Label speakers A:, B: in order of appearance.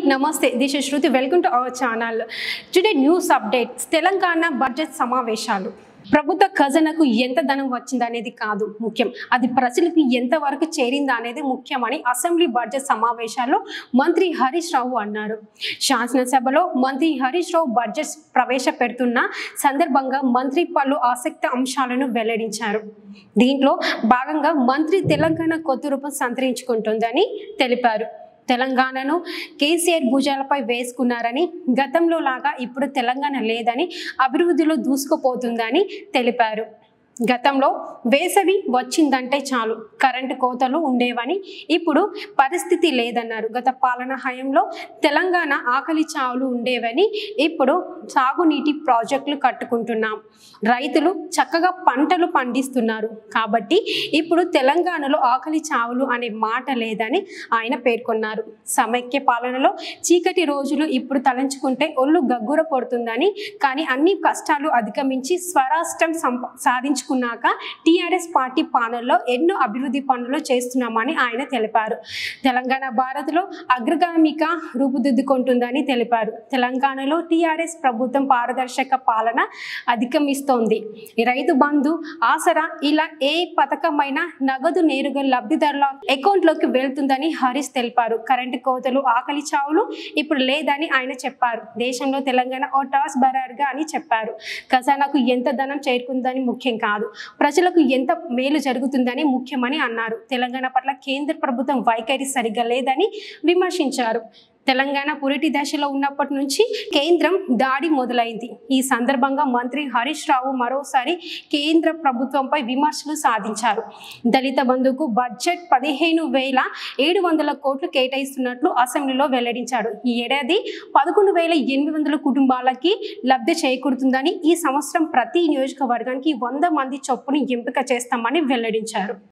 A: నమస్తే this is Shruti welcome to our channel today news updates Telangana budget సమావేశాలు ప్రభుత్వ ఖజానాకు ఎంత ధనం వచ్చింది అనేది కాదు ముఖ్యం అది ప్రజలకు ఎంత వరకు చేరిందా అనేది ముఖ్యమని అసెంబ్లీ బడ్జెట్ సమావేశాల్లో మంత్రి హరీష్ రావు అన్నారు శాసనసభలో మంత్రి హరీష్ రావు బడ్జెట్ ప్రవేశపెడుతున్న సందర్భంగా మంత్రి పలు ఆసక్తి అంశాలను వెల్లడించారు దీంట్లో భాగంగా మంత్రి తెలంగాణ కొత్త రూపం సంతరించుకుంటుందని తెలిపారు తెలంగాణను కేసీఆర్ భుజాలపై వేసుకున్నారని గతంలో లాగా ఇప్పుడు తెలంగాణ లేదని అభివృద్ధిలో దూసుకుపోతుందని తెలిపారు గతంలో వేసవి వచ్చిందంటే చాలు కరెంటు కోతలు ఉండేవని ఇప్పుడు పరిస్థితి లేదన్నారు గత పాలన హయంలో తెలంగాణ ఆకలి చావులు ఉండేవని ఇప్పుడు సాగునీటి ప్రాజెక్టులు కట్టుకుంటున్నాం రైతులు చక్కగా పంటలు పండిస్తున్నారు కాబట్టి ఇప్పుడు తెలంగాణలో ఆకలి చావులు అనే మాట లేదని ఆయన పేర్కొన్నారు సమైక్య పాలనలో చీకటి రోజులు ఇప్పుడు తలంచుకుంటే ఒళ్ళు గగ్గుర పడుతుందని కానీ అన్ని కష్టాలు అధిగమించి స్వరాష్ట్రం సంప సాధించుకున్నాక టీఆర్ఎస్ పార్టీ పాలనలో ఎన్నో అభివృద్ధి పనులు చేస్తున్నామని ఆయన తెలిపారు తెలంగాణ భారత్లో అగ్రగామిగా రూపుదిద్దుకుంటుందని తెలిపారు తెలంగాణలో టీఆర్ఎస్ ప్రభుత్వం పారదర్శక పాలన అధిగమిస్తోంది ఈ రైతు బంధు ఆసరా ఇలా ఏ పథకమైనా నగదు నేరుగా లబ్ధిదారుల అకౌంట్లోకి వెళ్తుందని హరీష్ తెలిపారు కరెంటు కోతలు ఆకలి చావులు ఇప్పుడు లేదని ఆయన చెప్పారు దేశంలో తెలంగాణ ఓ టాస్ బరారుగా అని చెప్పారు ఖజానాకు ఎంత ధనం చేరుకుందని ముఖ్యం కాదు ప్రజలకు ఎంత మేలు జరుగుతుందని ముఖ్యమని అన్నారు తెలంగాణ పట్ల కేంద్ర ప్రభుత్వం వైఖరి సరిగ్గా లేదని విమర్శించారు తెలంగాణ పురిటి దశలో ఉన్నప్పటి నుంచి కేంద్రం దాడి మొదలైంది ఈ సందర్భంగా మంత్రి హరీష్ రావు మరోసారి కేంద్ర ప్రభుత్వంపై విమర్శలు సాధించారు దళిత బంధుకు బడ్జెట్ పదిహేను వేల ఏడు వందల కోట్లు కేటాయిస్తున్నట్లు అసెంబ్లీలో వెల్లడించాడు ఈ ఏడాది పదకొండు వేల ఎనిమిది వందల కుటుంబాలకి లబ్ధి చేకూరుతుందని ఈ సంవత్సరం ప్రతి నియోజకవర్గానికి వంద మంది చొప్పున ఎంపిక చేస్తామని వెల్లడించారు